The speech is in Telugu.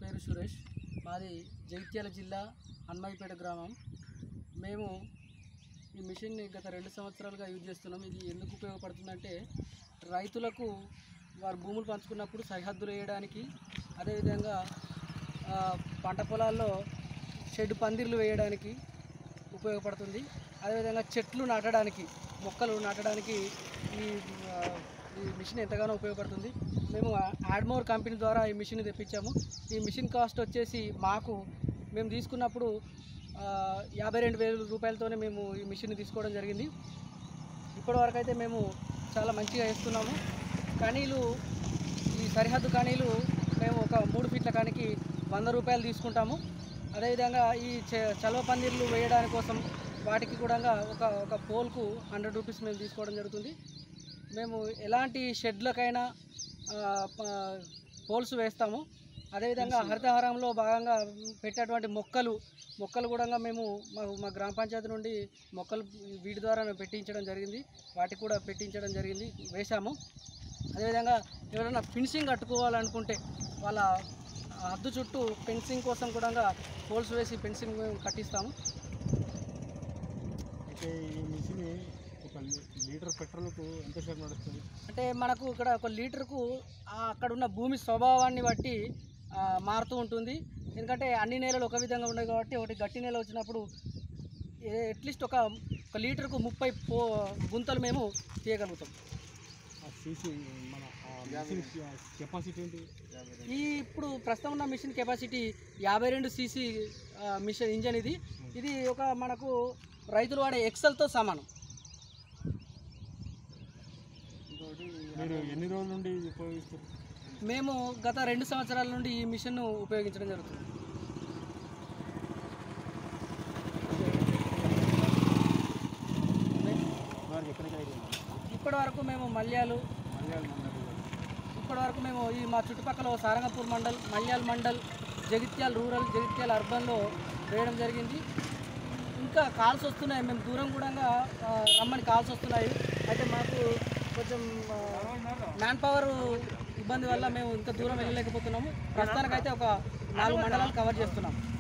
పేరు సురేష్ మాది జగిత్యాల జిల్లా హన్మాయిపేట గ్రామం మేము ఈ మిషన్ని గత రెండు సంవత్సరాలుగా యూజ్ చేస్తున్నాం ఇది ఎందుకు ఉపయోగపడుతుందంటే రైతులకు వారు భూములు పంచుకున్నప్పుడు సరిహద్దులు వేయడానికి అదేవిధంగా ఆ, పంట పొలాల్లో షెడ్ పందిర్లు వేయడానికి ఉపయోగపడుతుంది అదేవిధంగా చెట్లు నాటడానికి మొక్కలు నాటడానికి ఈ ఆ, ఈ మిషన్ ఎంతగానో ఉపయోగపడుతుంది మేము యాడ్మోర్ కంపెనీ ద్వారా ఈ మిషన్ తెప్పించాము ఈ మిషన్ కాస్ట్ వచ్చేసి మాకు మేము తీసుకున్నప్పుడు ఆ, యాభై రెండు వేల రూపాయలతోనే మేము ఈ మిషన్ తీసుకోవడం జరిగింది ఇప్పటి వరకు అయితే మేము చాలా మంచిగా వేస్తున్నాము కనీలు ఈ సరిహద్దు కనీలు మేము ఒక మూడు ఫీట్ల కానికి వంద రూపాయలు తీసుకుంటాము అదేవిధంగా ఈ చ- చలవ పందిర్లు వేయడానికి కోసం వాటికి కూడా ఒక ఒక పోల్కు హండ్రెడ్ రూపీస్ మేము తీసుకోవడం జరుగుతుంది మేము ఎలాంటి షెడ్లకైనా ఆ, ప- పోల్స్ వేస్తాము అదేవిధంగా హరితహారంలో భాగంగా పెట్టేటువంటి మొక్కలు మొక్కలు కూడా మేము మా మా గ్రామ పంచాయతీ నుండి మొక్కలు వీటి ద్వారా పెట్టించడం జరిగింది వాటికి కూడా పెట్టించడం జరిగింది వేశాము అదేవిధంగా ఎవరైనా ఫినిషింగ్ కట్టుకోవాలనుకుంటే వాళ్ళ హద్దు చుట్టూ ఫెన్సింగ్ కోసం కూడా పోల్స్ వేసి ఫెన్సింగ్ మేము కట్టిస్తాము అయితే ఈ మిషన్ ఒక లీ- లీటర్ పెట్రోల్కు ఎంతసేపు నడుస్తుంది అంటే మనకు ఇక్కడ ఒక లీటర్కు ఆ అక్కడ ఉన్న భూమి స్వభావాన్ని బట్టి ఆ, మారుతూ ఉంటుంది ఎందుకంటే అన్ని నేలలు ఒక విధంగా ఉన్నాయి కాబట్టి ఒకటి గట్టి నేల వచ్చినప్పుడు అట్లీస్ట్ ఒక ఒక లీటర్కు ముప్పై పో గుంతలు మేము తీయగలుగుతాం ఆ సీసీ మన ఆ మిషన్ కెపాసిటీ ఏంటి ఈ ఇప్పుడు ప్రస్తుతం ఉన్న మిషన్ కెపాసిటీ యాభై రెండు సీసీ మిషన్ ఇంజన్ ఇది ఇది ఒక మనకు రైతులు వాడే ఎక్సెల్తో సమానం మీరు ఎన్ని రోజుల నుండి ఇది ఉపయోగిస్తారు మేము గత రెండు సంవత్సరాల నుండి ఈ మిషన్ను ఉపయోగించడం జరుగుతుంది వారికి ఎక్కడికి ఇప్పటి వరకు మేము మల్యాలు మలయాళం మండలి ఇప్పటి వరకు మేము ఈ మా చుట్టుపక్కల ఓ సారంగపూర్ మండల్ మల్యాల్ మండల్ జగిత్యాల రూరల్ జగిత్యాల అర్బన్లో వేయడం జరిగింది ఇంకా కాల్స్ వస్తున్నాయి మేము దూరం కూడా ఆ, రమ్మని కాల్స్ వస్తున్నాయి అయితే మాకు కొంచెం మ్యాన్ పవర్ ఇబ్బంది వల్ల మేము ఇంత దూరం వెళ్ళలేకపోతున్నాము ప్రస్తుతానికైతే ఒక నాలుగు మండలాలు కవర్ చేస్తున్నాము